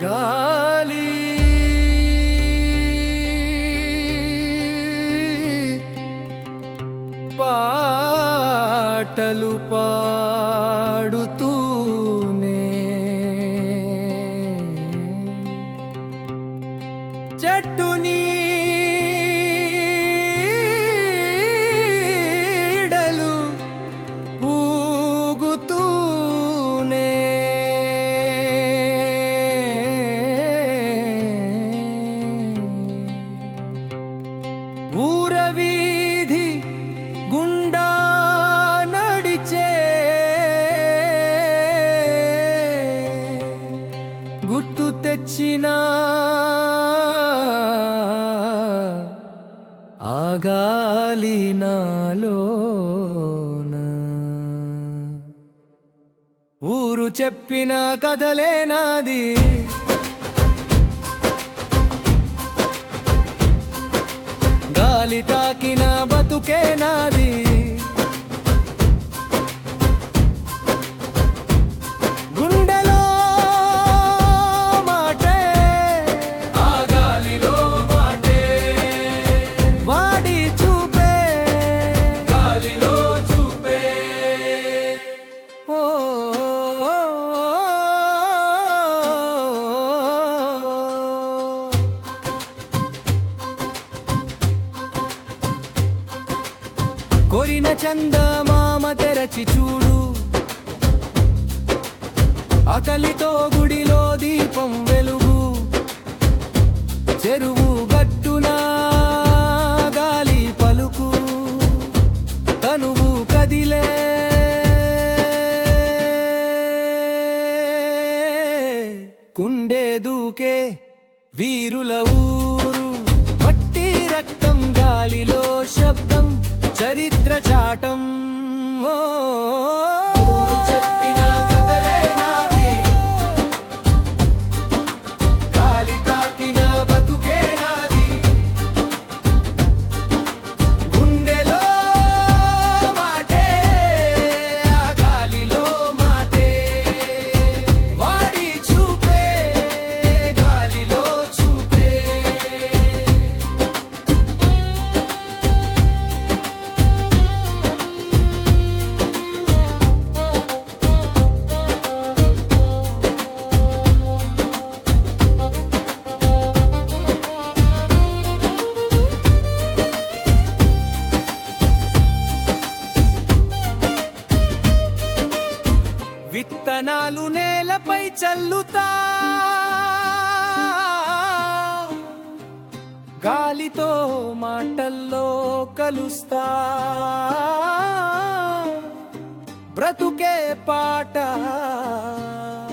గాలి పాటలు పాడుతూనే చెట్టు నీడలు ఊగుతూనే ఊర వీధి గుండా నడిచే గుర్తు తెచ్చిన ఆగాలి నాలోన ఊరు చెప్పిన కథలే నాది గాలి తాకిన బతుకే నాది గుండెలో మాటే ఆ గాలిలో మాటే వాడి చూపే గాలిలో చూపే ఓ కొరిన చందమామ తెరచి చూడు అకలితో గుడిలో దీపం వెలుగు చెరువు గట్టున గాలి పలుకు తనువు కదిలే కుండే దూకే వీరుల ఊరు మట్టి రక్తం గాలిలో శబ్దం చరిత్ర చాటం ఓ చెప్పిన కథలే నాది. గాలి తాకిన బతుకే నాది. గుండెలో మాటే ఆ గాలిలో మాటే వాడి చూపే గాలిలో చూపే విత్తనాలు నేలపై చల్లుతా గాలితో మాటల్లో కలుస్తా బ్రతుకే పాట